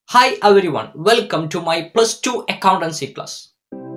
Hi everyone, welcome to my plus 2 accountancy class.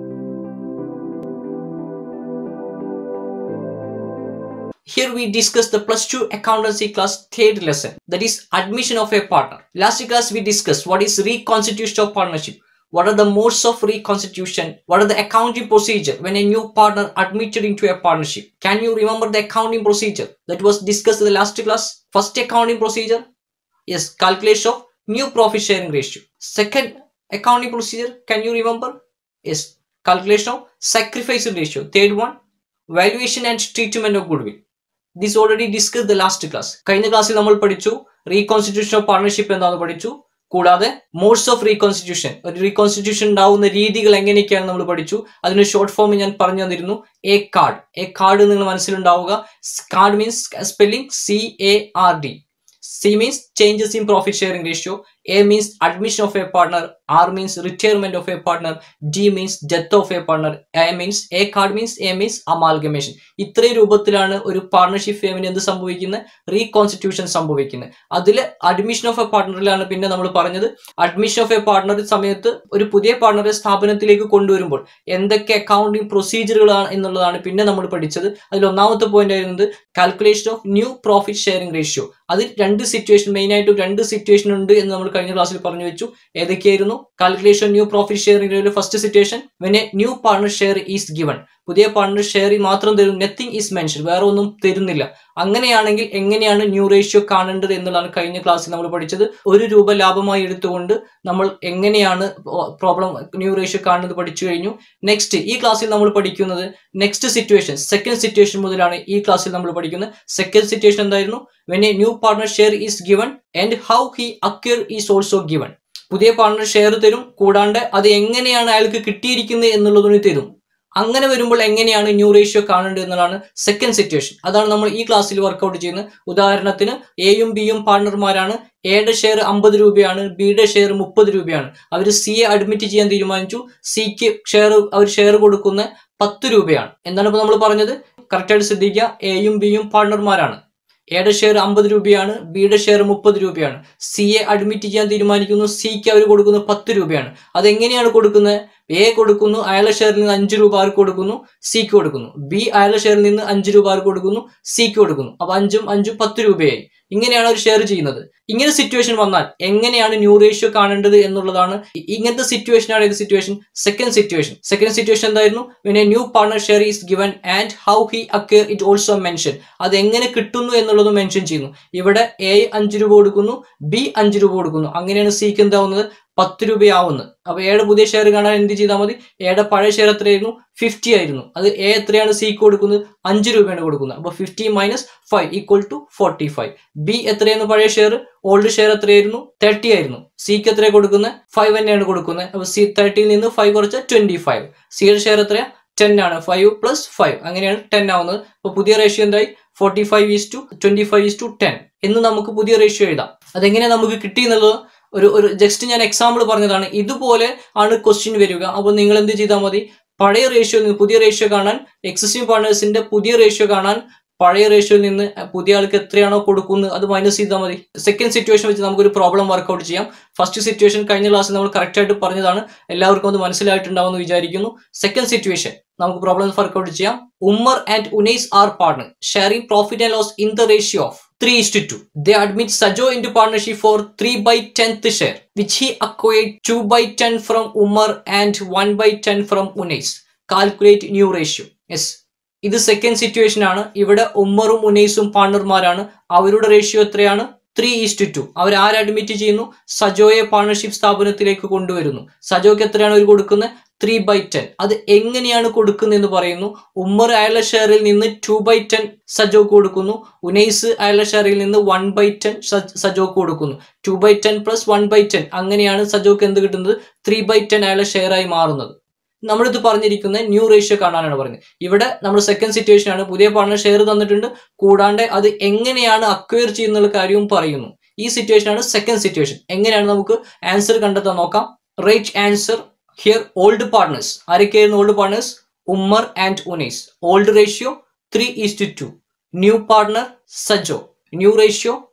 Here we discuss the plus 2 accountancy class third lesson that is admission of a partner. Last class we discussed what is reconstitution of partnership, what are the modes of reconstitution, what are the accounting procedure when a new partner admitted into a partnership. Can you remember the accounting procedure that was discussed in the last class? First accounting procedure Yes, calculation of new profit sharing ratio. Second accounting procedure, can you remember? Yes, calculation of sacrifice ratio. Third one, valuation and treatment of goodwill. This already discussed the last class. കഴിഞ്ഞ ക്ലാസ്സിൽ നമ്മൾ പഠിച്ചു reconstitution of partnership എന്താണെന്ന് പഠിച്ചു കൂടാതെ modes of reconstitution ഒരു reconstitution ഉണ്ടാവുന്ന രീതികൾ എങ്ങനെയൊക്കെയാണ് നമ്മൾ പഠിച്ചു അതിന് ഷോർട്ട് ഫോം ഞാൻ പറഞ്ഞു തന്നിരുന്നു എ കാർഡ് എ കാർഡ് നിങ്ങൾ മനസ്സിലുണ്ടാവുക card means spelling C A R D C means changes in profit sharing ratio. A means admission of a partner. R means retirement of a partner. D means death of a partner. A means A card means A means amalgamation. ഇത്രയും രൂപത്തിലാണ് ഒരു partnership ഫേമിന് എന്ത് സംഭവിക്കുന്നത് reconstitution സംഭവിക്കുന്നത് അതിൽ admission of A പാർട്ണറിലാണ് പിന്നെ നമ്മൾ പറഞ്ഞത് അഡ്മിഷൻ ഓഫ് എ പാർട്ണർ സമയത്ത് ഒരു പുതിയ പാർട്ണറെ സ്ഥാപനത്തിലേക്ക് കൊണ്ടുവരുമ്പോൾ എന്തൊക്കെ അക്കൗണ്ടിങ് പ്രൊസീജിയറുകളാണ് എന്നുള്ളതാണ് പിന്നെ നമ്മൾ പഠിച്ചത് അതിൽ ഒന്നാമത്തെ പോയിന്റ് ആയിരുന്നത് calculation of new profit sharing ratio അതിൽ രണ്ട് സിറ്റുവേഷൻ മെയിൻ ആയിട്ട് രണ്ട് സിറ്റുവേഷൻ ഉണ്ട് എന്ന് നമ്മൾ കഴിഞ്ഞ ക്ലാസ്സിൽ പറഞ്ഞു വെച്ചു ഏതൊക്കെയായിരുന്നു calculation new profit sharing first situation when a new partner share is given പുതിയ പാർട്ണർ ഷെയർ മാത്രം തരും നത്തിങ് ഈസ് മെൻഷൻ വേറെ ഒന്നും തരുന്നില്ല അങ്ങനെയാണെങ്കിൽ എങ്ങനെയാണ് ന്യൂ റേഷ്യോ കാണേണ്ടത് എന്നുള്ളതാണ് കഴിഞ്ഞ ക്ലാസ്സിൽ നമ്മൾ പഠിച്ചത് ഒരു രൂപ ലാഭമായി എടുത്തുകൊണ്ട് നമ്മൾ എങ്ങനെയാണ് പ്രോബ്ലം ന്യൂ റേഷ്യോ കാണുന്നത് പഠിച്ചു കഴിഞ്ഞു നെക്സ്റ്റ് ഈ ക്ലാസ്സിൽ നമ്മൾ പഠിക്കുന്നത് നെക്സ്റ്റ് സിറ്റുവേഷൻ സെക്കൻഡ് സിറ്റുവേഷൻ മുതലാണ് ഈ ക്ലാസ്സിൽ നമ്മൾ പഠിക്കുന്നത് സെക്കൻഡ് സിറ്റുവേഷൻ എന്തായിരുന്നു when a new partner share is given and how he acquire is also given പുതിയ പാർട്ണർ ഷെയർ തരും കൂടാണ്ട് അത് എങ്ങനെയാണ് അയാൾക്ക് കിട്ടിയിരിക്കുന്നത് എന്നുള്ളതിന് തരും അങ്ങനെ വരുമ്പോൾ എങ്ങനെയാണ് ന്യൂ റേഷ്യോ കാണേണ്ടത് എന്നുള്ളതാണ് സെക്കൻഡ് സിറ്റുവേഷൻ അതാണ് നമ്മൾ ഈ ക്ലാസ്സിൽ വർക്കൗട്ട് ചെയ്യുന്നത് ഉദാഹരണത്തിന് എയും ബിയും പാർട്ണർമാരാണ് എയുടെ ഷെയർ അമ്പത് രൂപയാണ് ബിയുടെ ഷെയർ മുപ്പത് രൂപയാണ് അവർ സിയെ അഡ്മിറ്റ് ചെയ്യാൻ തീരുമാനിച്ചു സിക്ക് ഷെയർ അവർ ഷെയർ കൊടുക്കുന്ന പത്ത് രൂപയാണ് എന്താണ് ഇപ്പോൾ നമ്മൾ പറഞ്ഞത് കറക്റ്റായിട്ട് ശ്രദ്ധിക്കുക എയും ബിയും പാർട്ണർമാരാണ് എയുടെ ഷെയർ അമ്പത് രൂപയാണ് ബിയുടെ ഷെയർ മുപ്പത് രൂപയാണ് സിയെ അഡ്മിറ്റ് ചെയ്യാൻ തീരുമാനിക്കുന്നു സിക്ക് അവർ കൊടുക്കുന്നത് പത്ത് രൂപയാണ് അതെങ്ങനെയാണ് കൊടുക്കുന്നത് എ കൊടുക്കുന്നു അയാളുടെ ഷെയറിൽ നിന്ന് അഞ്ച് രൂപ ആർക്ക് കൊടുക്കുന്നു സിക്ക് കൊടുക്കുന്നു ബി അയാളുടെ ഷെയറിൽ നിന്ന് അഞ്ച് രൂപ ആർക്ക് കൊടുക്കുന്നു സിക്ക് കൊടുക്കുന്നു അപ്പൊ അഞ്ചും അഞ്ചും പത്ത് രൂപയായി ഇങ്ങനെയാണ് അവർ ഷെയർ ചെയ്യുന്നത് ഇങ്ങനെ സിറ്റുവേഷൻ വന്നാൽ എങ്ങനെയാണ് ന്യൂ റേഷ്യോ കാണേണ്ടത് എന്നുള്ളതാണ് ഇങ്ങനത്തെ സിറ്റുവേഷൻ ആണ് ഏത് situation second situation second situation എന്തായിരുന്നു when a new partner share is given and how he acquire it also mention അത് എങ്ങനെ കിട്ടുന്നു എന്നുള്ളത് മെൻഷൻ ചെയ്യുന്നു ഇവിടെ എ അഞ്ച് രൂപ കൊടുക്കുന്നു ബി അഞ്ച് രൂപ കൊടുക്കുന്നു അങ്ങനെയാണ് സിക്ക് എന്താവുന്നത് പത്ത് രൂപയാവുന്നത് അപ്പൊ എയുടെ പുതിയ ഷെയർ കാണാൻ എന്ത് ചെയ്താൽ മതി എയുടെ പഴയ ഷെയർ എത്രയായിരുന്നു ഫിഫ്റ്റി ആയിരുന്നു അത് എ എത്രയാണ് സിക്ക് കൊടുക്കുന്നത് അഞ്ച് രൂപയാണ് കൊടുക്കുന്നത് അപ്പൊ fifty minus five equal to forty five B എത്രയായിരുന്നു പഴയ ഷെയർ ഓൾഡ് ഷെയർ എത്രയായിരുന്നു തേർട്ടി ആയിരുന്നു സിക്ക് എത്രയാണ് കൊടുക്കുന്നത് ഫൈവ് തന്നെയാണ് കൊടുക്കുന്നത് അപ്പൊ സി തേർട്ടിയിൽ നിന്ന് ഫൈവ് കുറച്ച് ട്വന്റി ഫൈവ് സിയുടെ ഷെയർ എത്രയാ ടെൻ ആണ് ഫൈവ് പ്ലസ് ഫൈവ് അങ്ങനെയാണ് ടെൻ ആവുന്നത് അപ്പൊ പുതിയ റേഷ്യോ എന്തായി forty five is to twenty five is to ten എന്ന് നമുക്ക് പുതിയ റേഷ്യോ എഴുതാം അതെങ്ങനെ നമുക്ക് കിട്ടി എന്നുള്ളത് ഒരു ഒരു ജസ്റ്റ് ഞാൻ എക്സാമ്പിൾ പറഞ്ഞതാണ് ഇതുപോലെ ആണ് ക്വസ്റ്റ്യൻ വരിക അപ്പോൾ നിങ്ങൾ എന്ത് ചെയ്താൽ മതി പഴയ റേഷ്യോ പുതിയ റേഷ്യോ കാണാൻ എക്സിസ്റ്റിംഗ് പാർട്ണേഴ്സിന്റെ പുതിയ റേഷ്യോ കാണാൻ പഴയ റേഷ്യോയിൽ നിന്ന് പുതിയ ആൾക്ക് എത്രയാണോ കൊടുക്കുന്നത് അത് മൈനസ് ചെയ്താൽ മതി സെക്കൻഡ് സിറ്റുവേഷൻ വെച്ച് നമുക്കൊരു പ്രോബ്ലം വർക്കൗട്ട് ചെയ്യാം ഫസ്റ്റ് സിറ്റുവേഷൻ കഴിഞ്ഞ ക്ലാസ്സിൽ നമ്മൾ കറക്റ്റ് ആയിട്ട് പറഞ്ഞതാണ് എല്ലാവർക്കും അത് മനസ്സിലായിട്ടുണ്ടാവുമെന്ന് വിചാരിക്കുന്നു സെക്കൻഡ് സിറ്റുവേഷൻ നമുക്ക് പ്രോബ്ലം വർക്കൗട്ട് ചെയ്യാം Ummer and Unais are partner sharing profit and loss in the ratio of 3 is to 2. They admit Sajo into partnership for 3 by 10th share, which he acquired 2 by 10 from Umar and 1 by 10 from Unais. Calculate new ratio. Yes. ഇത് second situation ആണ് ഇവിടെ ഉമ്മറും ഉനൈസും പാർട്ണർമാരാണ് അവരുടെ ratio എത്രയാണ് three is to to our ആര് admit ചെയ്യുന്നു സജോയെ partnership സ്ഥാപനത്തിലേക്ക് കൊണ്ടുവരുന്നു സജോക്ക് എത്രയാണ് അവർ കൊടുക്കുന്നത് ത്രീ ബൈ ടെൻ അത് എങ്ങനെയാണ് കൊടുക്കുന്നത് എന്ന് പറയുന്നു ഉമ്മർ അയാളുടെ ഷെയറിൽ നിന്ന് ടു ബൈ ടെൻ സജോക്ക് കൊടുക്കുന്നു ഉനൈസ് അയാളുടെ ഷെയറിൽ നിന്ന് വൺ ബൈ ടെൻ സജോക്ക് കൊടുക്കുന്നു two by ten plus one by ten അങ്ങനെയാണ് സജോക്ക് എന്ത് കിട്ടുന്നത് ത്രീ ബൈ ടെൻ അയാളുടെ ഷെയറായി മാറുന്നത് നമ്മളിത് പറഞ്ഞിരിക്കുന്ന ന്യൂ റേഷ്യോ കാണാനാണ് പറയുന്നത് ഇവിടെ നമ്മൾ സെക്കൻഡ് സിറ്റുവേഷൻ ആണ് പുതിയ പാർട്ണർ ഷെയർ തന്നിട്ടുണ്ട് കൂടാണ്ട് അത് എങ്ങനെയാണ് അക്വയർ ചെയ്യുന്നുള്ള കാര്യവും പറയുന്നു ഈ സിറ്റുവേഷൻ ആണ് സെക്കൻഡ് സിറ്റുവേഷൻ എങ്ങനെയാണ് നമുക്ക് ആൻസർ കണ്ടെത്താൻ നോക്കാം right answer here old partners ആരൊക്കെയായിരുന്നു old partners Ummer and Unais old ratio three is to two new partner Sajo new ratio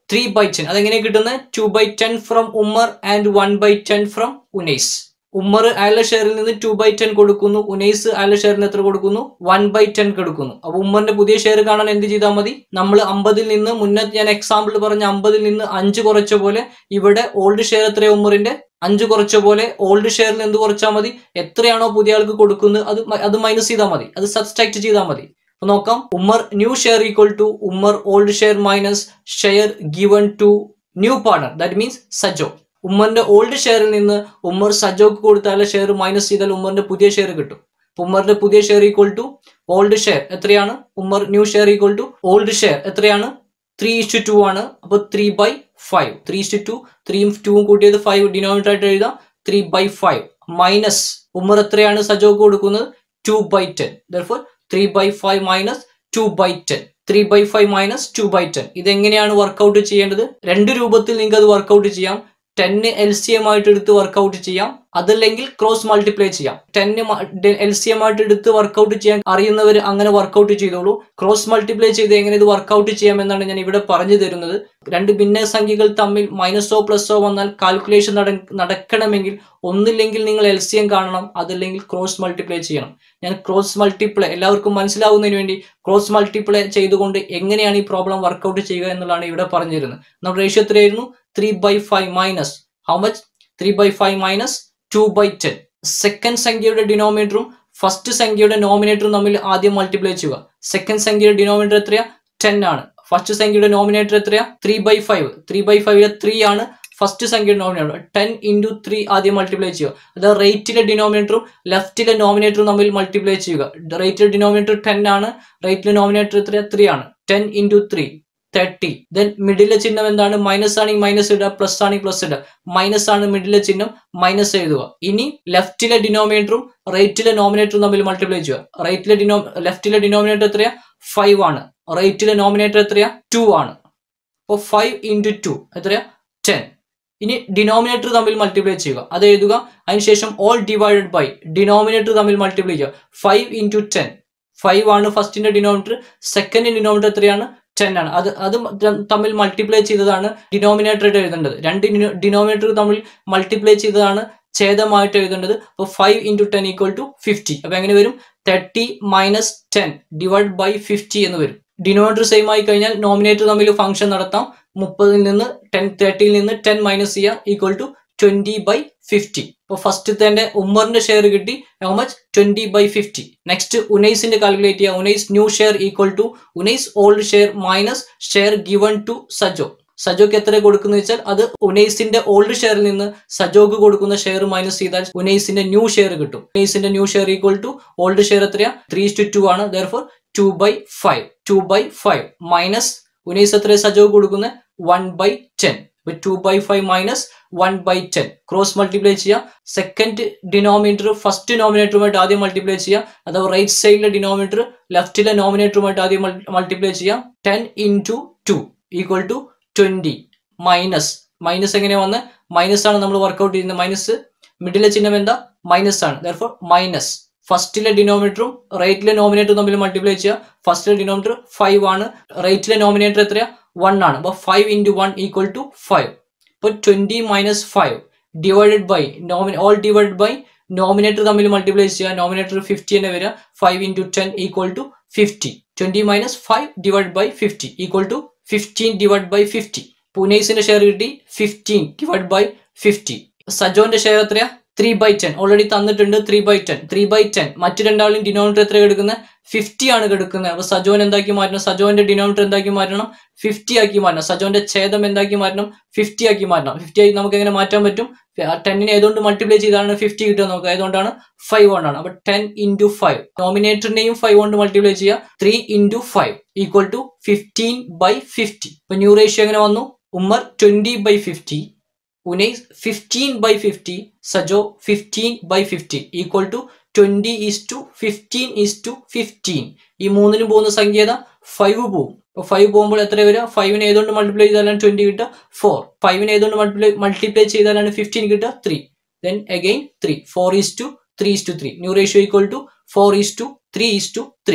three by ten അതെങ്ങനെ കിട്ടുന്നത് two by ten from Ummer and one by ten from Unais Ummer അയാളുടെ ഷെയറിൽ നിന്ന് ടു ബൈ ടെൻ കൊടുക്കുന്നു ഉനൈസ് അയാളുടെ ഷെയറിന് എത്ര കൊടുക്കുന്നു വൺ ബൈ ടെൻ കൊടുക്കുന്നു അപ്പൊ ഉമ്മറിന്റെ പുതിയ ഷെയർ കാണാൻ എന്ത് ചെയ്താൽ മതി നമ്മൾ അമ്പതിൽ നിന്ന് മുന്നേ ഞാൻ എക്സാമ്പിൾ പറഞ്ഞ അമ്പതിൽ നിന്ന് അഞ്ച് കുറച്ച പോലെ ഇവിടെ ഓൾഡ് ഷെയർ എത്രയാണ് ഉമ്മറിന്റെ അഞ്ച് കുറച്ച പോലെ ഓൾഡ് ഷെയറിൽ എന്ത് കുറച്ചാൽ മതി എത്രയാണോ പുതിയ ആൾക്ക് കൊടുക്കുന്നത് അത് മ- അത് മൈനസ് ചെയ്താൽ മതി അത് സബ്സ്ട്രാക്ട് ചെയ്താൽ മതി അപ്പൊ നോക്കാം Ummer new share equal to Ummer old share minus share given to new partner that means Sajo ഉമ്മറിന്റെ ഓൾഡ് ഷെയറിൽ നിന്ന് ഉമ്മർ സജോക്ക് കൊടുത്താൽ ഷെയർ മൈനസ് ചെയ്താൽ ഉമ്മറിന്റെ പുതിയ ഷെയർ കിട്ടും അപ്പൊ ഉമ്മറിന്റെ പുതിയ share equal to old share എത്രയാണ് Ummer new share equal to old share എത്രയാണ് ത്രീ ഇസ്റ്റു ടു ആണ് അപ്പൊ three by five three is to two ത്രീയും ടൂവും കൂട്ടിയത് ഫൈവ് ഡിനോമിനേറ്റർ ആയിട്ട് എഴുതാം three by five minus Ummer എത്രയാണ് സജോക്ക് കൊടുക്കുന്നത് two by ten therefore three by five minus two by ten three by five minus two by ten ഇതെങ്ങനെയാണ് വർക്കൗട്ട് ചെയ്യേണ്ടത് രണ്ട് രൂപത്തിൽ നിങ്ങൾക്ക് അത് വർക്കൗട്ട് ചെയ്യാം ടെന്ന് എൽ സി എം ആയിട്ട് എടുത്ത് വർക്കൗട്ട് ചെയ്യാം അതല്ലെങ്കിൽ ക്രോസ് മൾട്ടിപ്ലൈ ചെയ്യാം ടെന്ന് എൽ സി എം ആയിട്ട് എടുത്ത് വർക്കൗട്ട് ചെയ്യാൻ അറിയുന്നവർ അങ്ങനെ വർക്കൗട്ട് ചെയ്തോളൂ ക്രോസ് മൾട്ടിപ്ലൈ ചെയ്ത് എങ്ങനെ ഇത് വർക്കൗട്ട് ചെയ്യാമെന്നാണ് ഞാൻ ഇവിടെ പറഞ്ഞു തരുന്നത് രണ്ട് ഭിന്ന സംഖ്യകൾ തമ്മിൽ മൈനസോ പ്ലസോ വന്നാൽ കാൽക്കുലേഷൻ നടക്കണമെങ്കിൽ ഒന്നില്ലെങ്കിൽ നിങ്ങൾ എൽ സി എം കാണണം അതല്ലെങ്കിൽ ക്രോസ് മൾട്ടിപ്ലൈ ചെയ്യണം ഞാൻ ക്രോസ് മൾട്ടിപ്ലൈ എല്ലാവർക്കും മനസ്സിലാവുന്നതിന് വേണ്ടി ക്രോസ് മൾട്ടിപ്ലൈ ചെയ്തുകൊണ്ട് എങ്ങനെയാണ് ഈ പ്രോബ്ലം വർക്കൗട്ട് ചെയ്യുക എന്നുള്ളതാണ് ഇവിടെ പറഞ്ഞിരുന്നത് നമ്മുടെ റേഷ്യോ എത്രയായിരുന്നു three by five minus how much three by five minus two by ten second സംഖ്യയുടെ ഡിനോമിനേറ്ററും ഫസ്റ്റ് സംഖ്യയുടെ നോമിനേറ്ററും തമ്മിൽ ആദ്യം മൾട്ടിപ്ലൈ ചെയ്യുക സെക്കൻഡ് സംഖ്യയുടെ ഡിനോമിനേറ്റർ എത്രയാ ടെൻ ആണ് ഫസ്റ്റ് സംഖ്യയുടെ നോമിനേറ്റർ എത്രയാ three by five three by ഫൈവിലെ ത്രീ ആണ് ഫസ്റ്റ് സംഖ്യയുടെ നോമിനേറ്റർ ടെൻ ഇൻറ്റു ത്രീ ആദ്യം മൾട്ടിപ്ലൈ ചെയ്യുക അത് റേറ്റിലെ ഡിനോമിനേറ്ററും ലെഫ്റ്റിലെ നോമിനേറ്ററും തമ്മിൽ മൾട്ടിപ്ലൈ ചെയ്യുക റേറ്റിലെ ഡിനോമിനേറ്റർ ടെൻ ആണ് റേറ്റിലെ നോമിനേറ്റർ എത്രയാ ത്രീ ആണ് ten into three thirty then മിഡിലെ ചിഹ്നം എന്താണ് മൈനസ് ആണെങ്കിൽ മൈനസ് ഇടുക പ്ലസ് ആണെങ്കിൽ പ്ലസ് ഇടുക മൈനസ് ആണ് മിഡിലെ ചിഹ്നം മൈനസ് എഴുതുക ഇനി ലെഫ്റ്റിലെ ഡിനോമിനേറ്ററും റൈറ്റിലെ നോമിനേറ്ററും തമ്മിൽ മൾട്ടിപ്ലൈ ചെയ്യുക റൈറ്റിലെ ഡിനോ ലെഫ്റ്റിലെ ഡിനോമിനേറ്റർ എത്രയാ ഫൈവ് ആണ് റൈറ്റിലെ നോമിനേറ്റർ എത്രയാ ടു ആണ് അപ്പോൾ ഫൈവ് ഇൻറ്റു ടു എത്രയാ ടെൻ ഇനി ഡിനോമിനേറ്റർ തമ്മിൽ മൾട്ടിപ്ലൈ ചെയ്യുക അത് എഴുതുക അതിനുശേഷം ഓൾ ഡിവൈഡഡ് ബൈ ഡിനോമിനേറ്റർ തമ്മിൽ മൾട്ടിപ്ലൈ ചെയ്യുക ഫൈവ് ഇൻറ്റു ടെൻ ഫൈവ് ആണ് ഫസ്റ്റിന്റെ ഡിനോമിനേറ്റർ സെക്കൻഡ് ഡിനോമിനേറ്റർ എത്രയാണ് ടെൻ ആണ് അത് അത് തമ്മിൽ മൾട്ടിപ്ലൈ ചെയ്തതാണ് ഡിനോമിനേറ്റർ ആയിട്ട് എഴുതേണ്ടത് രണ്ട് ഡിനോമിനേറ്റർ തമ്മിൽ മൾട്ടിപ്ലൈ ചെയ്തതാണ് ഛേദമായിട്ട് എഴുതേണ്ടത് അപ്പോൾ five into ten equal to fifty അപ്പോൾ എങ്ങനെ വരും thirty minus ten divide by fifty എന്ന് വരും ഡിനോമിനേറ്റർ സെയിം ആയി കഴിഞ്ഞാൽ നോമിനേറ്റർ തമ്മിൽ ഫംഗ്ഷൻ നടത്താം മുപ്പതിൽ നിന്ന് ടെൻ തേർട്ടിയിൽ നിന്ന് ടെൻ മൈനസ് ചെയ്യാം equal to twenty by fifty ഇപ്പോൾ ഫസ്റ്റത്തെ ഉമ്മറിന്റെ ഷെയർ കിട്ടി how much twenty by fifty next ഉനൈസിന്റെ കാൽക്കുലേറ്റ് ചെയ്യുക Unais new share equal to Unais old share minus share given to Sajo സജോക്ക് എത്ര കൊടുക്കുന്ന വെച്ചാൽ അത് ഉനൈസിന്റെ ഓൾഡ് ഷെയറിൽ നിന്ന് സജോക്ക് കൊടുക്കുന്ന ഷെയർ മൈനസ് ചെയ്താൽ ഉനൈസിന്റെ ന്യൂ ഷെയർ കിട്ടും ഉനൈസിന്റെ new share equal to old share എത്രയാ ത്രീ ടു ടു ആണ് therefore two by five two by five minus Unais എത്ര സജോക്ക് കൊടുക്കുന്നത് one by ten two by five minus one by ten cross multiply ചെയ്യുക second denominator first നോമിനേറ്ററുമായിട്ട് ആദ്യം multiply ചെയ്യുക അഥവാ റൈറ്റ് സൈഡിലെ ഡിനോമിനേറ്റർ ലെഫ്റ്റിലെ നോമിനേറ്ററുമായിട്ട് ആദ്യം മൾട്ടിപ്ലൈ ചെയ്യാം ten into two equal to twenty minus minus എങ്ങനെയാ വന്ന് മൈനസ് ആണ് നമ്മൾ വർക്ക്ഔട്ട് ചെയ്യുന്നത് മൈനസ് മിഡിലെ ചിഹ്നം എന്താ മൈനസ് ആണ് ദർഫോർ മൈനസ് ഫസ്റ്റിലെ ഡിനോമിനേറ്ററും റൈറ്റിലെ നോമിനേറ്ററും തമ്മിൽ മൾട്ടിപ്ലൈ ചെയ്യുക ഫസ്റ്റിലെ ഡിനോമിനേറ്റർ ഫൈവ് ആണ് റൈറ്റിലെ നോമിനേറ്റർ എത്രയാ വൺ ആണ് അപ്പോൾ five into one equal to five ഇപ്പോൾ twenty minus five divided by നോമിന ഓൾ ഡിവൈഡ് ബൈ നോമിനേറ്റർ തമ്മിൽ മൾട്ടിപ്ലൈ ചെയ്യുക നോമിനേറ്റർ ഫിഫ്റ്റി തന്നെ വരിക five into ten equal to fifty twenty minus five divide by fifty equal to fifteen divide by fifty പുനൈസിന്റെ share കിട്ടി fifteen divide by fifty സജോന്റെ share എത്രയാ three by ten already തന്നിട്ടുണ്ട് three by ten three by ten മറ്റു രണ്ടാളും denominator എത്ര എടുക്കുന്നത് fifty ആണ് എടുക്കുന്നത് അപ്പൊ സജോൻ എന്താക്കി മാറ്റണം സജോന്റെ ഡിനോമിനേറ്റർ എന്താക്കി മാറ്റണം ഫിഫ്റ്റി ആക്കി മാറ്റണം സജോന്റെ ഛേദം എന്താക്കി മാറ്റണം ഫിഫ്റ്റി ആക്കി മാറ്റണം ഫിഫ്റ്റി ആക്കി നമുക്ക് എങ്ങനെ മാറ്റാൻ പറ്റും ടെന്നിനെ ഏതുകൊണ്ട് മൾട്ടിപ്ലൈ ചെയ്താണ് ഫിഫ്റ്റി കിട്ടുക നമുക്ക് ഏതുകൊണ്ടാണ് ഫൈവ് കൊണ്ടാണ് അപ്പൊ ടെൻ ഇൻറ്റു ഫൈവ് നോമിനേറ്ററിനെയും ഫൈവ് കൊണ്ട് മൾട്ടിപ്ലൈ ചെയ്യുക three into five equal to fifteen by fifty ഇപ്പൊ ന്യൂ റേഷ്യോ എങ്ങനെ വന്നു Ummer twenty by fifty Unais fifteen by fifty Sajo fifteen by fifty equal to twenty is to fifteen is to fifteen ഈ മൂന്നിനും പോകുന്ന സംഖ്യ ഏതാ ഫൈവ് പോകും അപ്പോൾ ഫൈവ് പോകുമ്പോൾ എത്ര വരിക ഫൈവിനെ ഏതുകൊണ്ട് മൾട്ടിപ്ലൈ ചെയ്താലാണ് ട്വന്റി കിട്ടുക ഫോർ ഫൈവിനെ ഏതുകൊണ്ട് മൾട്ടിപ്ലൈ മൾട്ടിപ്ലൈ ചെയ്താലാണ് ഫിഫ്റ്റീൻ കിട്ടുക three then again three four is to three is to three new ratio equal to four is to three is to three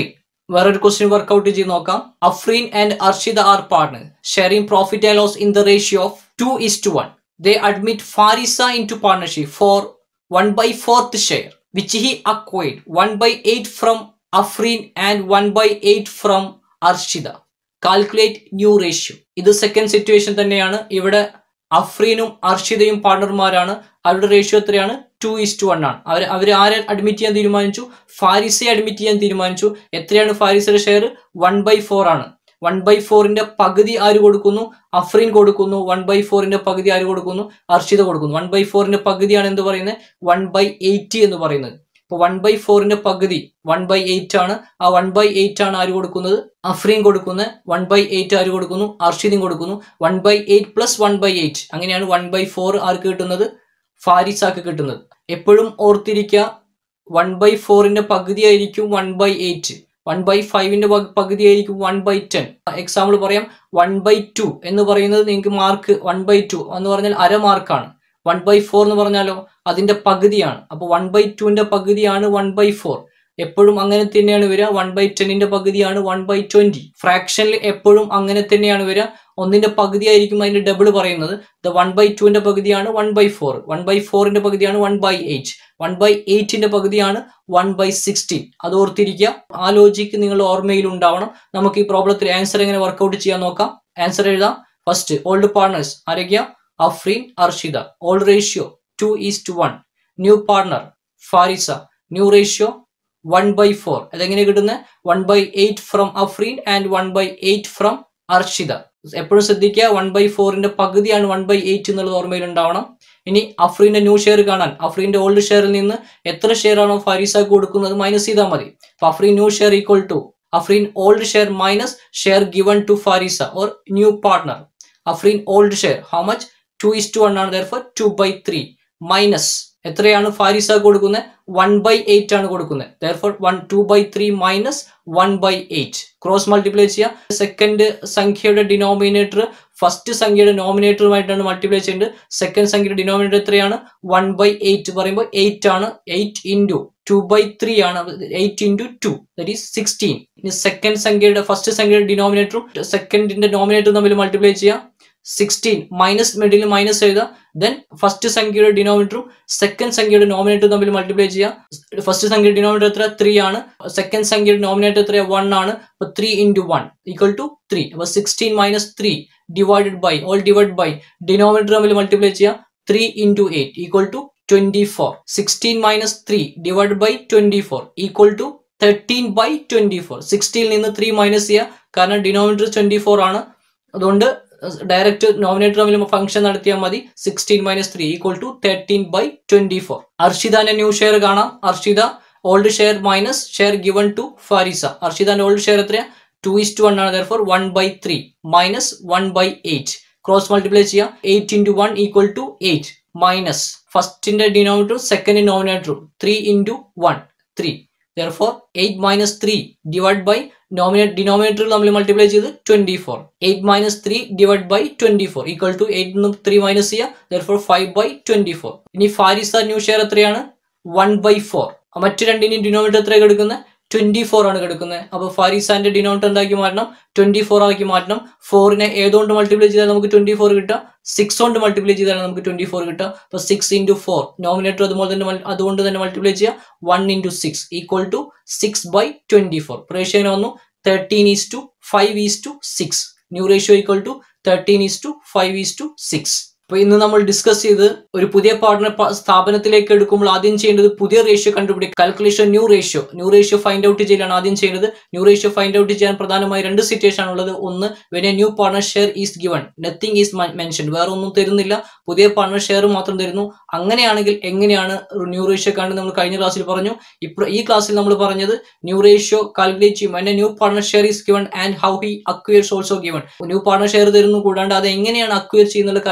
വേറൊരു ക്വസ്റ്റ്യൻ വർക്ക്ഔട്ട് ചെയ്ത് നോക്കാം Afreen and Arshida are partner sharing profit and loss in the ratio of two is to one they admit Farisa into partnership for one by fourth share which he acquired one by eight from Afreen and one by eight from Arshida calculate new ratio ഇത് second situation തന്നെയാണ് ഇവിടെ അഫ്രീനും അർഷിദയും പാർട്ണർമാരാണ് അവരുടെ ratio എത്രയാണ് to is to one ആണ് അവർ അവർ ആരെ admit ചെയ്യാൻ തീരുമാനിച്ചു ഫാരിസയെ admit ചെയ്യാൻ തീരുമാനിച്ചു എത്രയാണ് ഫാരിസയുടെ ഷെയർ വൺ ബൈ ഫോർ ആണ് വൺ ബൈ ഫോറിന്റെ പകുതി ആര് കൊടുക്കുന്നു അഫ്രീൻ കൊടുക്കുന്നു വൺ ബൈ ഫോറിന്റെ പകുതി ആര് കൊടുക്കുന്നു അർഷിത കൊടുക്കുന്നു വൺ ബൈ ഫോറിന്റെ പകുതിയാണ് എന്ത് പറയുന്നത് വൺ ബൈ എയ്റ്റി എന്ന് പറയുന്നത് ഇപ്പോൾ വൺ ബൈ ഫോറിന്റെ പകുതി വൺ ബൈ എയ്റ്റ് ആണ് ആ വൺ ബൈ എയ്റ്റ് ആണ് ആര് കൊടുക്കുന്നത് അഫ്രീൻ കൊടുക്കുന്നത് വൺ ബൈ എയ്റ്റ് ആര് കൊടുക്കുന്നു അർഷിദും കൊടുക്കുന്നു one by eight plus one by eight അങ്ങനെയാണ് വൺ ബൈ ഫോർ ആർക്ക് കിട്ടുന്നത് ഫാരിസാക്ക് കിട്ടുന്നത് എപ്പോഴും ഓർത്തിരിക്കുക വൺ ബൈ ഫോറിന്റെ പകുതി ആയിരിക്കും one by eight one by ഫൈവിന്റെ പകുതി ആയിരിക്കും വൺ ബൈ ടെൻ എക്സാമ്പിൾ പറയാം വൺ ബൈ ടു എന്ന് പറയുന്നത് നിങ്ങൾക്ക് മാർക്ക് വൺ ബൈ ടു എന്ന് പറഞ്ഞാൽ അര മാർക്കാണ് വൺ ബൈ ഫോർ എന്ന് പറഞ്ഞാലോ അതിന്റെ പകുതിയാണ് അപ്പോൾ വൺ ബൈ ടുവിന്റെ പകുതിയാണ് വൺ ബൈ ഫോർ എപ്പോഴും അങ്ങനെ തന്നെയാണ് വരിക വൺ ബൈ ടെന്നിന്റെ പകുതിയാണ് വൺ ബൈ ട്വന്റി ഫ്രാക്ഷനിൽ എപ്പോഴും അങ്ങനെ തന്നെയാണ് വരിക ഒന്നിന്റെ പകുതി ആയിരിക്കും അതിന്റെ ഡബിൾ പറയുന്നത് ദ വൺ ബൈ ടുവിന്റെ പകുതിയാണ് one by four one by ഫോറിന്റെ പകുതിയാണ് one by eight one by എയ്റ്റിന്റെ പകുതിയാണ് വൺ ബൈ സിക്സ്റ്റീൻ അത് ഓർത്തിരിക്കുക ആ ലോജിക്ക് നിങ്ങൾ ഓർമ്മയിൽ ഉണ്ടാവണം നമുക്ക് ഈ പ്രോബ്ലത്തിൽ ആൻസർ എങ്ങനെ വർക്ക്ഔട്ട് ചെയ്യാൻ നോക്കാം ആൻസർ എഴുതാം ഫസ്റ്റ് ഓൾഡ് പാർട്ണേഴ്സ് ആരൊക്കെയാ Afreen Arshida old ratio two is to one new partner Farisa new ratio one by four അതെങ്ങനെ കിട്ടുന്നത് one by eight from Afreen and one by eight from Arshida എപ്പോഴും ശ്രദ്ധിക്കുക വൺ ബൈ ഫോറിന്റെ പകുതിയാണ് വൺ ബൈ എയ്റ്റ് എന്നുള്ളത് ഓർമ്മയിൽ ഉണ്ടാവണം ഇനി അഫ്രീന്റെ ന്യൂ ഷെയർ കാണാൻ അഫ്രീന്റെ ഓൾഡ് ഷെയറിൽ നിന്ന് എത്ര ഷെയർ ആണോ ഫാരിസാക്ക് കൊടുക്കുന്നത് മൈനസ് ചെയ്താൽ മതി അപ്പൊ Afreen new share equal to Afreen old share minus share given to Farisa or new partner Afreen old share how much two is to one ആണ് therefore two by three minus എത്രയാണ് ഫാരിസ കൊടുക്കുന്നത് വൺ ബൈ എയ്റ്റ് ആണ് കൊടുക്കുന്നത് therefore one two by three minus one by eight cross multiply ചെയ്യുക second സംഖ്യയുടെ denominator first സംഖ്യയുടെ നോമിനേറ്ററുമായിട്ടാണ് multiply ചെയ്യേണ്ടത് സെക്കൻഡ് സംഖ്യയുടെ ഡിനോമിനേറ്റർ എത്രയാണ് വൺ ബൈ എയ്റ്റ് പറയുമ്പോൾ എയ്റ്റ് ആണ് eight into two by three ആണ് eight into two that is sixteen ഇനി സെക്കൻഡ് സംഖ്യയുടെ ഫസ്റ്റ് സംഖ്യയുടെ ഡിനോമിനേറ്ററും സെക്കൻഡിന്റെ നോമിനേറ്ററും തമ്മിൽ മൾട്ടിപ്ലൈ ചെയ്യാം സിക്സ്റ്റീൻ മൈനസ് മിഡിൽ മൈനസ് എഴുതുക ദെൻ ഫസ്റ്റ് സംഖ്യയുടെ ഡിനോമിനേറ്ററും സെക്കൻഡ് സംഖ്യയുടെ നോമിനേറ്ററും തമ്മിൽ മൾട്ടിപ്ലൈ ചെയ്യുക ഫസ്റ്റ് സംഖ്യയുടെ ഡിനോമിനേറ്റർ എത്ര ത്രീ ആണ് സെക്കൻഡ് സംഖ്യയുടെ നോമിനേറ്റർ എത്ര വൺ ആണ് അപ്പൊ three into one equal to three അപ്പൊ sixteen minus three divided by all divide by denominator തമ്മിൽ മൾട്ടിപ്ലൈ ചെയ്യുക three into eight equal to twenty four sixteen minus three divide by twenty four equal to thirteen by twenty four സിക്സ്റ്റീനിൽ നിന്ന് three minus ചെയ്യുക കാരണം denominator twenty four ആണ് അതുകൊണ്ട് direct nominator തമ്മിൽ function നടത്തിയാൽ മതി sixteen minus three equal to thirteen by twenty four അർഷിദാന്റെ ന്യൂ ഷെയർ കാണാം Arshida old share minus share given to Farisa അർഷിദാന്റെ ഓൾഡ് ഷെയർ എത്രയാ ടു ഇസ് ടു വൺ ആണ് therefore one by three minus one by eight cross multiply ചെയ്യാം eight into one equal to eight minus ഫസ്റ്റിന്റെ ഡിനോമിനേറ്ററും second നോമിനേറ്ററും three into one three therefore eight minus three divide by nominate denominator നമ്മൾ multiply ചെയ്ത് twenty four eight minus three divide by twenty four equal to eight നിന്ന് three minus ചെയ്യുക therefore five by twenty four ഇനി Farisa new share എത്രയാണ് one by four മറ്റു രണ്ടിനും denominator എത്ര കിടക്കുന്നത് ട്വന്റി ഫോർ ആണ് കിടക്കുന്നത് അപ്പോൾ ഫാരിസാന്റെ ഡിനോമിനേറ്റർ എന്താക്കി മാറ്റണം ട്വന്റി ഫോർ ആക്കി മാറ്റണം ഫോറിനെ ഏതുകൊണ്ട് മൾട്ടിപ്ലൈ ചെയ്താൽ നമുക്ക് ട്വന്റി ഫോർ കിട്ടുക സിക്സ് കൊണ്ട് മൾട്ടിപ്ലൈ ചെയ്താൽ നമുക്ക് ട്വന്റി ഫോർ കിട്ടുക അപ്പോൾ സിക്സ് ഇൻറ്റു ഫോർ നോമിനേറ്റർ അതുപോലെ തന്നെ മൾ- അതുകൊണ്ട് തന്നെ മൾട്ടിപ്ലൈ ചെയ്യുക one into six equal to six by twenty four ratio എങ്ങനെ വന്നു thirteen is to five is to six new ratio equal to thirteen is to five is to six അപ്പൊ ഇന്ന് നമ്മൾ ഡിസ്കസ് ചെയ്ത് ഒരു പുതിയ പാർട്ണർ സ്ഥാപനത്തിലേക്ക് എടുക്കുമ്പോൾ ആദ്യം ചെയ്യേണ്ടത് പുതിയ റേഷ്യോ കണ്ടുപിടിക്കുക calculation new ratio new ratio find out ചെയ്യലാണ് ആദ്യം ചെയ്യുന്നത് ന്യൂ റേഷ്യോ ഫൈൻഡ് ഔട്ട് ചെയ്യാൻ പ്രധാനമായി രണ്ട് സിറ്റുവേഷൻ ആണുള്ളത് ഒന്ന് when a new partner share is given nothing is mention വേറെ ഒന്നും തരുന്നില്ല പുതിയ പാർട്ണർ ഷെയർ മാത്രം തരുന്നു അങ്ങനെയാണെങ്കിൽ എങ്ങനെയാണ് ന്യൂ റേഷ്യോ കണ്ട് നമ്മൾ കഴിഞ്ഞ ക്ലാസ്സിൽ പറഞ്ഞു ഇപ്പോൾ ഈ ക്ലാസ്സിൽ നമ്മൾ പറഞ്ഞത് ന്യൂ റേഷ്യോ കാൽക്കുലേറ്റ് ചെയ്യും എന്നെ new partner share is given and how he acquires also given new partner share തരുന്നു കൂടാണ്ട് അത് എങ്ങനെയാണ് അക്വയർ ചെയ്യുന്നുള്ള കാര്യം തരുന്നു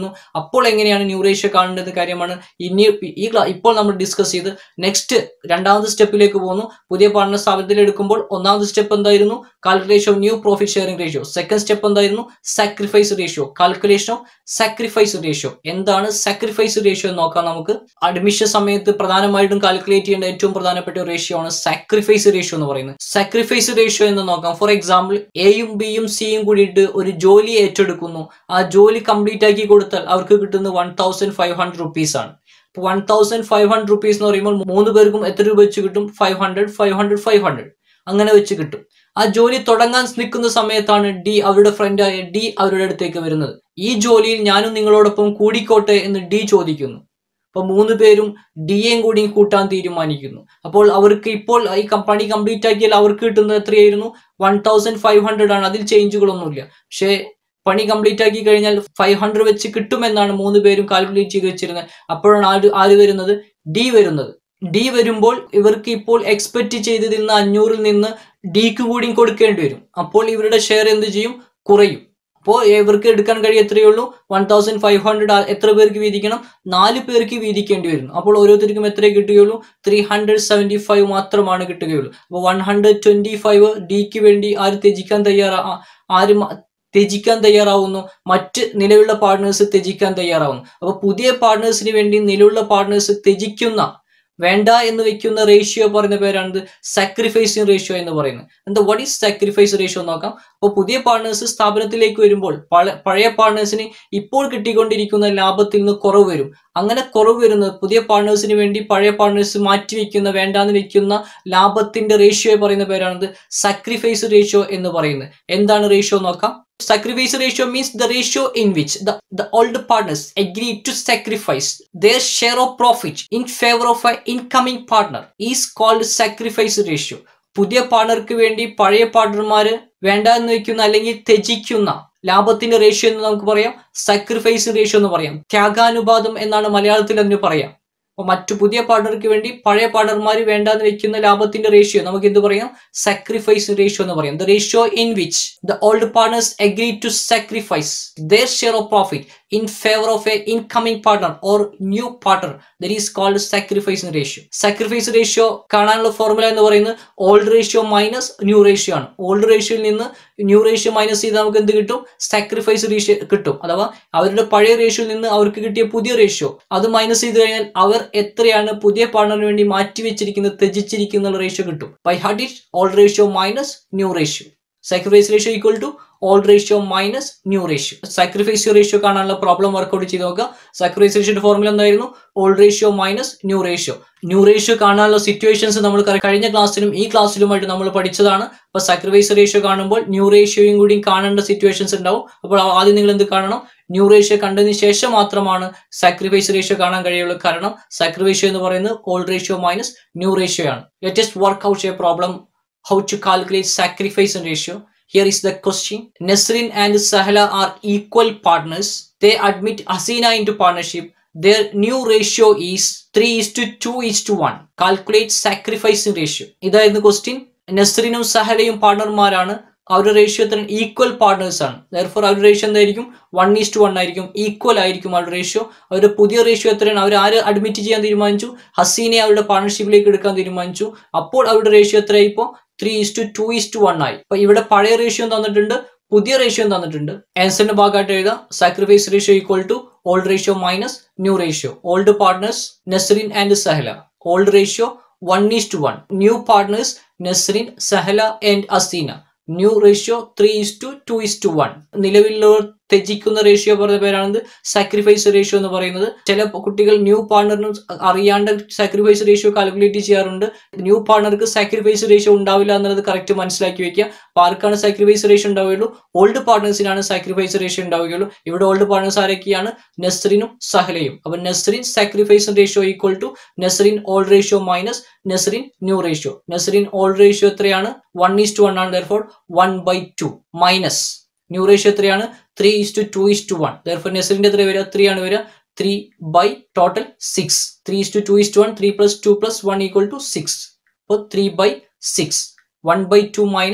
വരുന്നു അപ്പോൾ എങ്ങനെയാണ് ന്യൂ റേഷ്യോ കാണേണ്ടത് കാര്യമാണ് ഇനി ഈ ക്ലാ ഇപ്പോൾ നമ്മൾ ഡിസ്കസ് ചെയ്ത് നെക്സ്റ്റ് രണ്ടാമത്തെ സ്റ്റെപ്പിലേക്ക് പോകുന്നു പുതിയ പഠന സ്ഥാപനത്തിൽ എടുക്കുമ്പോൾ ഒന്നാമത്തെ സ്റ്റെപ്പ് എന്തായിരുന്നു calculation of new profit sharing ratio second step എന്തായിരുന്നു sacrifice ratio calculation of sacrifice ratio എന്താണ് സാക്രിഫൈസ് റേഷ്യോ എന്ന് നോക്കാം നമുക്ക് അഡ്മിഷൻ സമയത്ത് പ്രധാനമായിട്ടും കാൽക്കുലേറ്റ് ചെയ്യേണ്ട ഏറ്റവും പ്രധാനപ്പെട്ട റേഷ്യോ ആണ് സാക്രിഫൈസ് റേഷ്യോ എന്ന് പറയുന്നത് സാക്രിഫൈസ് റേഷ്യോ എന്ന് നോക്കാം ഫോർ എക്സാമ്പിൾ എയും ബിയും സിയും കൂടിയിട്ട് ഒരു ജോലി ഏറ്റെടുക്കുന്നു ആ ജോലി കംപ്ലീറ്റ് ആക്കി കൊടുത്താൽ അവർക്ക് കിട്ടുന്നത് one thousand five hundred rupees ആണ് one thousand five hundred rupees എന്ന് പറയുമ്പോൾ മൂന്ന് പേർക്കും എത്ര രൂപ വെച്ച് കിട്ടും five hundred five hundred five hundred അങ്ങനെ വെച്ച് കിട്ടും ആ ജോലി തുടങ്ങാൻ നിൽക്കുന്ന സമയത്താണ് ഡി അവരുടെ ഫ്രണ്ടായ ഡി അവരുടെ അടുത്തേക്ക് വരുന്നത് ഈ ജോലിയിൽ ഞാനും നിങ്ങളോടൊപ്പം കൂടിക്കോട്ടെ എന്ന് ഡി ചോദിക്കുന്നു അപ്പൊ മൂന്ന് പേരും ഡിയെയും കൂടി കൂട്ടാൻ തീരുമാനിക്കുന്നു അപ്പോൾ അവർക്ക് ഇപ്പോൾ ഈ പണി കംപ്ലീറ്റ് ആക്കിയാൽ അവർക്ക് കിട്ടുന്നത് എത്രയായിരുന്നു വൺ തൗസൻഡ് ഫൈവ് ഹൺഡ്രഡ് ആണ് അതിൽ ചേഞ്ചുകളൊന്നുമില്ല പക്ഷേ പണി കംപ്ലീറ്റ് ആക്കി കഴിഞ്ഞാൽ ഫൈവ് ഹൺഡ്രഡ് വെച്ച് കിട്ടുമെന്നാണ് മൂന്ന് പേരും കാൽക്കുലേറ്റ് ചെയ്ത് വെച്ചിരുന്നത് അപ്പോഴാണ് ആര് ആര് വരുന്നത് ഡി വരുന്നത് ഡി വരുമ്പോൾ ഇവർക്ക് ഇപ്പോൾ എക്സ്പെക്ട് ചെയ്തതിൽ നിന്ന് അഞ്ഞൂറിൽ നിന്ന് ഡിക്ക് കൂടിയും കൊടുക്കേണ്ടി വരും അപ്പോൾ ഇവരുടെ ഷെയർ എന്ത് ചെയ്യും കുറയും അപ്പോൾ ഇവർക്ക് എടുക്കാൻ കഴിയും എത്രയേ ഉള്ളൂ വൺ തൗസൻഡ് ഫൈവ് ഹൺഡ്രഡ് എത്ര പേർക്ക് വീതിക്കണം നാല് പേർക്ക് വീതിക്കേണ്ടി വരും അപ്പോൾ ഓരോരുത്തർക്കും എത്രയേ കിട്ടുകയുള്ളൂ ത്രീ ഹൺഡ്രഡ് സെവൻറ്റി ഫൈവ് മാത്രമാണ് കിട്ടുകയുള്ളൂ അപ്പോൾ വൺ ഹൺഡ്രഡ് ട്വന്റി ഫൈവ് ഡിക്ക് വേണ്ടി ആര് ത്യജിക്കാൻ തയ്യാറാ ആര് ത്യജിക്കാൻ തയ്യാറാവുന്നു മറ്റ് നിലവിലുള്ള പാർട്ട്നേഴ്സ് ത്യജിക്കാൻ തയ്യാറാവുന്നു അപ്പോൾ പുതിയ പാർട്ട്നേഴ്സിന് വേണ്ടി നിലവിലുള്ള പാർട്ട്നേഴ്സ് ത്യജിക്കുന്ന വേണ്ട എന്ന് വെക്കുന്ന റേഷ്യോ പറയുന്ന പേരാണ് സാക്രിഫൈസിങ് റേഷ്യോ എന്ന് പറയുന്നത് എന്താ വാട്ട് ഈസ് സാക്രിഫൈസ് റേഷ്യോ നോക്കാം അപ്പോൾ പുതിയ പാർട്ട്നേഴ്സ് സ്ഥാപനത്തിലേക്ക് വരുമ്പോൾ പഴയ പാർട്ട്നേഴ്സിന് ഇപ്പോൾ കിട്ടിക്കൊണ്ടിരിക്കുന്ന ലാഭത്തിൽ നിന്ന് കുറവ് വരും അങ്ങനെ കുറവ് വരുന്നത് പുതിയ പാർട്ട്നേഴ്സിന് വേണ്ടി പഴയ പാർട്ട്നേഴ്സ് മാറ്റിവെക്കുന്ന വേണ്ടാന്ന് വെക്കുന്ന ലാഭത്തിന്റെ റേഷ്യോ പറയുന്ന പേരാണ് സാക്രിഫൈസ് റേഷ്യോ എന്ന് പറയുന്നത് എന്താണ് റേഷ്യോ നോക്കാം Sacrifice ratio means the ratio in which the, the old partners agree to sacrifice their share of profit in favor of an incoming partner is called sacrifice ratio. പുതിയ പാർട്ണർക്ക് വേണ്ടി പഴയ പാർട്ണർമാര് വേണ്ട എന്ന് വെക്കുന്ന അല്ലെങ്കിൽ ത്യജിക്കുന്ന ലാഭത്തിന്റെ റേഷ്യോ എന്ന് നമുക്ക് പറയാം സാക്രിഫൈസ് റേഷ്യോ എന്ന് പറയാം ത്യാഗാനുപാതം എന്നാണ് മലയാളത്തിൽ അതിന് പറയാം അപ്പൊ മറ്റു പുതിയ പാർട്ണർക്ക് വേണ്ടി പഴയ പാർട്ണർമാർ വേണ്ടാന്ന് വെക്കുന്ന ലാഭത്തിന്റെ റേഷ്യോ നമുക്ക് എന്ത് പറയാം സാക്രിഫൈസ് റേഷ്യോ എന്ന് പറയാം the ratio in which the old partners agree to sacrifice their share of profit in favour of a incoming partner or new partner that is called sacrifice ratio sacrifice ratio കാണാനുള്ള formula എന്ന് പറയുന്നത് old ratio minus new ratio ആണ് old റേഷ്യോയിൽ നിന്ന് new ratio minus ചെയ്ത് നമുക്ക് എന്ത് കിട്ടും സാക്രിഫൈസ് റേഷ്യോ കിട്ടും അഥവാ അവരുടെ പഴയ റേഷ്യോയിൽ നിന്ന് അവർക്ക് കിട്ടിയ പുതിയ റേഷ്യോ അത് മൈനസ് ചെയ്ത് കഴിഞ്ഞാൽ അവർ എത്രയാണ് പുതിയ പാർട്ണറിന് വേണ്ടി മാറ്റി വെച്ചിരിക്കുന്നത് ത്യജിച്ചിരിക്കുന്ന റേഷ്യോ കിട്ടും by heart it old ratio minus new ratio sacrifice ratio equal to old ratio minus new ratio sacrifice ratio കാണാനുള്ള പ്രോബ്ലം വർക്കൗട്ട് ചെയ്ത് നോക്കുക സാക്രിഫൈസ് റേഷ്യോയുടെ ഫോർമുല എന്തായിരുന്നു old ratio minus new ratio new ratio കാണാനുള്ള situations നമ്മൾ കഴിഞ്ഞ ക്ലാസ്സിലും ഈ ക്ലാസ്സിലുമായിട്ട് നമ്മൾ പഠിച്ചതാണ് അപ്പൊ സാക്രിഫൈസ് റേഷ്യോ കാണുമ്പോൾ ന്യൂ റേഷ്യോയും കൂടി കാണേണ്ട സിറ്റുവേഷൻസ് ഉണ്ടാവും അപ്പോൾ ആദ്യം നിങ്ങൾ എന്ത് കാണണം ന്യൂ റേഷ്യോ കണ്ടതിന് ശേഷം മാത്രമാണ് സാക്രിഫൈസ് റേഷ്യോ കാണാൻ കഴിയുള്ളൂ കാരണം സാക്രിഫൈസ് എന്ന് പറയുന്നത് old ratio minus new ratio ആണ് let's work out a problem how to calculate sacrifice ratio Here is the question. Nasrin and Sahla are equal partners. They admit Hasina into partnership. Their new ratio is 3 is to 2 is to 1. Calculate sacrificing ratio. ഇതായിരുന്നു question നസ്രിനും സഹലയും പാർട്ണർമാരാണ് അവരുടെ ratio എത്ര equal partners ആണ് therefore അവരുടെ ratio എന്തായിരിക്കും one is to one ആയിരിക്കും equal ആയിരിക്കും അവരുടെ ratio അവരുടെ പുതിയ റേഷ്യോ എത്രയാണ് അവർ ആര് അഡ്മിറ്റ് ചെയ്യാൻ തീരുമാനിച്ചു ഹസീനെ അവരുടെ പാർട്ണർഷിപ്പിലേക്ക് എടുക്കാൻ തീരുമാനിച്ചു അപ്പോൾ അവരുടെ റേഷ്യോ എത്രയായി ഇപ്പോൾ three is to two is to one ആയി അപ്പൊ ഇവിടെ പഴയ റേഷ്യോ തന്നിട്ടുണ്ട് പുതിയ റേഷ്യോ തന്നിട്ടുണ്ട് ആൻസറിന്റെ ഭാഗമായിട്ട് എഴുതാം sacrifice ratio equal to old ratio minus new ratio old partners Nasreen and Sahala old ratio one is to one new partners Nasreen Sahala and Aseena new ratio three is to two is to one നിലവിലുള്ളവർ ത്യജിക്കുന്ന ratio പറയുന്ന പേരാണ് sacrifice ratio എന്ന് പറയുന്നത് ചില കുട്ടികൾ new പാർട്ണറിനും അറിയാണ്ട് സാക്രിഫൈസ് റേഷ്യോ കാൽക്കുലേറ്റ് ചെയ്യാറുണ്ട് ന്യൂ പാർട്ണർക്ക് സാക്രിഫൈസ് റേഷ്യോ ഉണ്ടാവില്ല എന്നുള്ളത് കറക്റ്റ് മനസ്സിലാക്കി വെക്കുക അപ്പോൾ ആർക്കാണ് സാക്രിഫൈസ് റേഷ്യോ ഉണ്ടാവുകയുള്ളൂ ഓൾഡ് പാർട്ണേഴ്സിനാണ് സാക്രിഫൈസ് റേഷ്യോ ഉണ്ടാവുകയുള്ളൂ ഇവിടെ ഓൾഡ് പാർട്ണേഴ്സ് ആരൊക്കെയാണ് നസ്രിനും സഹലയും അപ്പോൾ Nasrin sacrifice ratio equal to Nasrin old ratio minus Nasrin new ratio Nasrin old ratio എത്രയാണ് വൺ ഈസ് ടു വൺ ആണ് therefore one by two minus new ratio എത്രയാണ് three is to two is to one therefore നസ്രിന്റെ എത്ര വരിക ത്രീ ആണ് വരിക three by total six three is to two is to one three plus two plus one equal to six അപ്പോൾ three by six one by two minus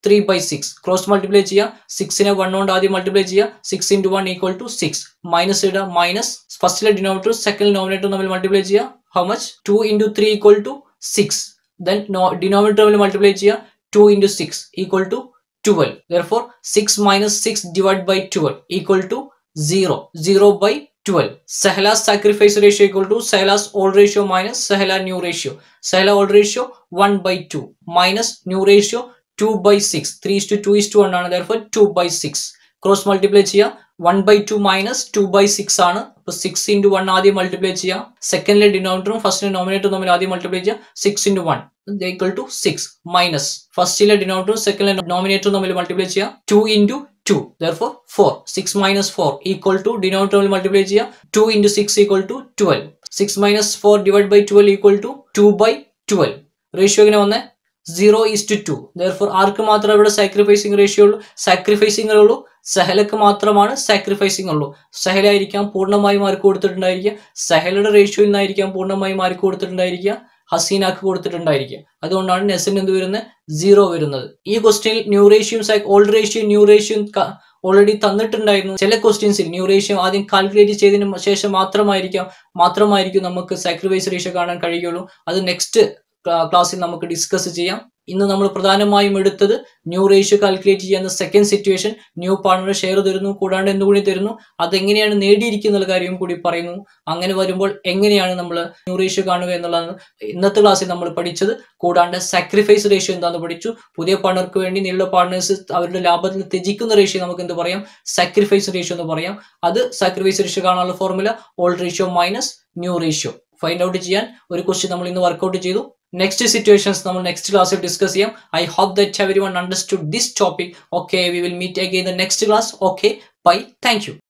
three by six cross multiply ചെയ്യുക സിക്സിനെ one കൊണ്ട് ആദ്യം multiply ചെയ്യുക six into one equal to six minus ഇടുക minus ഫസ്റ്റിലെ denominator second nominator തമ്മിൽ multiply ചെയ്യുക how much two into three equal to six then denominator തമ്മിൽ മൾട്ടിപ്ലൈ ചെയ്യുക two into six equal to twelve therefore six minus six divide by twelve equal to zero zero by twelve Sehala's sacrifice ratio equal to Sehala's old ratio minus Sehala new ratio Sehala old ratio one by two minus new ratio two by six three is to two is to one ആണ് therefore two by six cross multiply ചെയ്യുക one by two minus two by six ആണ് അപ്പൊ six into one ആദ്യം multiply ചെയ്യുക സെക്കൻഡിലെ ഡിനോമിനേറ്ററും ഫസ്റ്റിലെ നോമിനേറ്ററും തമ്മിൽ ആദ്യം മൾട്ടിപ്ലൈ ചെയ്യുക six into one equal to six minus ഫസ്റ്റിലെ ഡിനോമിനേറ്ററും സെക്കൻഡിലെ നോമിനേറ്ററും തമ്മിൽ മൾട്ടിപ്ലൈ ചെയ്യുക two into two therefore four six minus four equal to denominator തമ്മിൽ മൾട്ടിപ്ലൈ ചെയ്യുക two into six equal to twelve six minus four divide by twelve equal to two by twelve ratio എങ്ങനെ വന്നേ zero is to two therefore ആർക്ക് മാത്രമേ ഇവിടെ sacrificing ratio ഉള്ളൂ sacrificing ഉള്ളൂ സഹലക്ക് മാത്രമാണ് sacrificing ഉള്ളൂ സഹല ആയിരിക്കാം പൂർണ്ണമായി മാർക്ക് കൊടുത്തിട്ടുണ്ടായിരിക്കുക സഹലയുടെ റേഷ്യോയിൽ നിന്നായിരിക്കാം പൂർണ്ണമായി മാർക്ക് കൊടുത്തിട്ടുണ്ടായിരിക്കുക ഹസീനാക്ക് കൊടുത്തിട്ടുണ്ടായിരിക്കുക അതുകൊണ്ടാണ് നെസിന് എന്ത് വരുന്നത് സീറോ വരുന്നത് ഈ ക്വസ്റ്റ്യനിൽ ന്യൂ റേഷ്യം ഓൾഡ് റേഷ്യം ന്യൂ റേഷ്യം ഓൾറെഡി തന്നിട്ടുണ്ടായിരുന്നു ചില ക്വസ്റ്റ്യൻസിൽ ന്യൂ റേഷ്യോ ആദ്യം കാൽക്കുലേറ്റ് ചെയ്തതിന് ശേഷം മാത്രമായിരിക്കാം മാത്രമായിരിക്കും നമുക്ക് സാക്രിഫൈസ് റേഷ്യോ കാണാൻ കഴിയുള്ളൂ അത് നെക്സ്റ്റ് ക്ലാസ്സിൽ നമുക്ക് ഡിസ്കസ് ചെയ്യാം ഇന്ന് നമ്മൾ പ്രധാനമായും എടുത്തത് ന്യൂ റേഷ്യോ കാൽക്കുലേറ്റ് ചെയ്യുന്ന second situation new partner share തരുന്നു കൂടാണ്ട് എന്തുകൂടി തരുന്നു അതെങ്ങനെയാണ് നേടിയിരിക്കുന്ന കാര്യം കൂടി പറയുന്നു അങ്ങനെ വരുമ്പോൾ എങ്ങനെയാണ് നമ്മൾ ന്യൂ റേഷ്യോ കാണുക എന്നുള്ളതാണ് ഇന്നത്തെ ക്ലാസ്സിൽ നമ്മൾ പഠിച്ചത് കൂടാണ്ട് സാക്രിഫൈസ് റേഷ്യോ എന്താണെന്ന് പഠിച്ചു പുതിയ പാർട്ണർക്ക് വേണ്ടി നിങ്ങളുടെ പാർട്ണേഴ്സ് അവരുടെ ലാഭത്തിൽ ത്യജിക്കുന്ന റേഷ്യോ നമുക്ക് എന്ത് പറയാം സാക്രിഫൈസ് റേഷ്യോ എന്ന് പറയാം അത് സാക്രിഫൈസ് റേഷ്യോ കാണാനുള്ള formula old ratio minus new ratio find out ചെയ്യാൻ ഒരു ക്വസ്റ്റ്യൻ നമ്മൾ ഇന്ന് വർക്ക്ഔട്ട് ചെയ്തു നെക്സ്റ്റ് സിറ്റുവേഷൻസ് നമ്മൾ നെക്സ്റ്റ് ക്ലാസ്സിൽ ഡിസ്കസ് ചെയ്യാം I hope that everyone understood this topic okay we will meet again the next class okay bye thank U